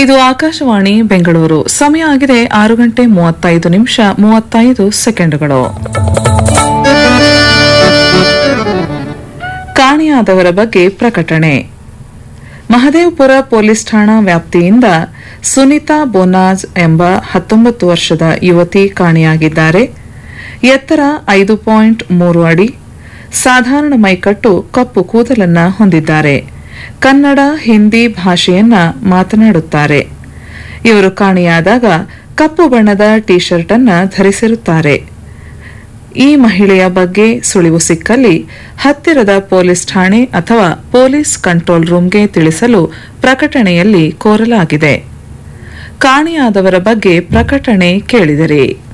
ಇದು ಆಕಾಶವಾಣಿ ಬೆಂಗಳೂರು ಸಮಯ ಆಗಿದೆ ಆರು ಗಂಟೆ ಮೂವತ್ತೈದು ನಿಮಿಷ ಮೂವತ್ತೈದು ಸೆಕೆಂಡುಗಳು ಕಾಣೆಯಾದವರ ಬಗ್ಗೆ ಪ್ರಕಟಣೆ ಮಹದೇವಪುರ ಪೊಲೀಸ್ ಠಾಣಾ ವ್ಯಾಪ್ತಿಯಿಂದ ಸುನಿತಾ ಬೋನಾಜ್ ಎಂಬ ಹತ್ತೊಂಬತ್ತು ವರ್ಷದ ಯುವತಿ ಕಾಣೆಯಾಗಿದ್ದಾರೆ ಎತ್ತರ ಐದು ಪಾಯಿಂಟ್ ಮೂರು ಅಡಿ ಸಾಧಾರಣ ಮೈಕಟ್ಟು ಕಪ್ಪು ಕೂದಲನ್ನ ಹೊಂದಿದ್ದಾರೆ ಕನ್ನಡ ಹಿಂದಿ ಭಾಷೆಯನ್ನ ಮಾತನಾಡುತ್ತಾರೆ ಇವರು ಕಾಣೆಯಾದಾಗ ಕಪ್ಪು ಬಣ್ಣದ ಟಿ ಶರ್ಟ್ ಅನ್ನ ಧರಿಸಿರುತ್ತಾರೆ ಈ ಮಹಿಳೆಯ ಬಗ್ಗೆ ಸುಳಿವು ಸಿಕ್ಕಲ್ಲಿ ಹತ್ತಿರದ ಪೊಲೀಸ್ ಠಾಣೆ ಅಥವಾ ಪೊಲೀಸ್ ಕಂಟ್ರೋಲ್ ರೂಂಗೆ ತಿಳಿಸಲು ಪ್ರಕಟಣೆಯಲ್ಲಿ ಕೋರಲಾಗಿದೆ ಕಾಣೆಯಾದವರ ಬಗ್ಗೆ ಪ್ರಕಟಣೆ ಕೇಳಿದರೆ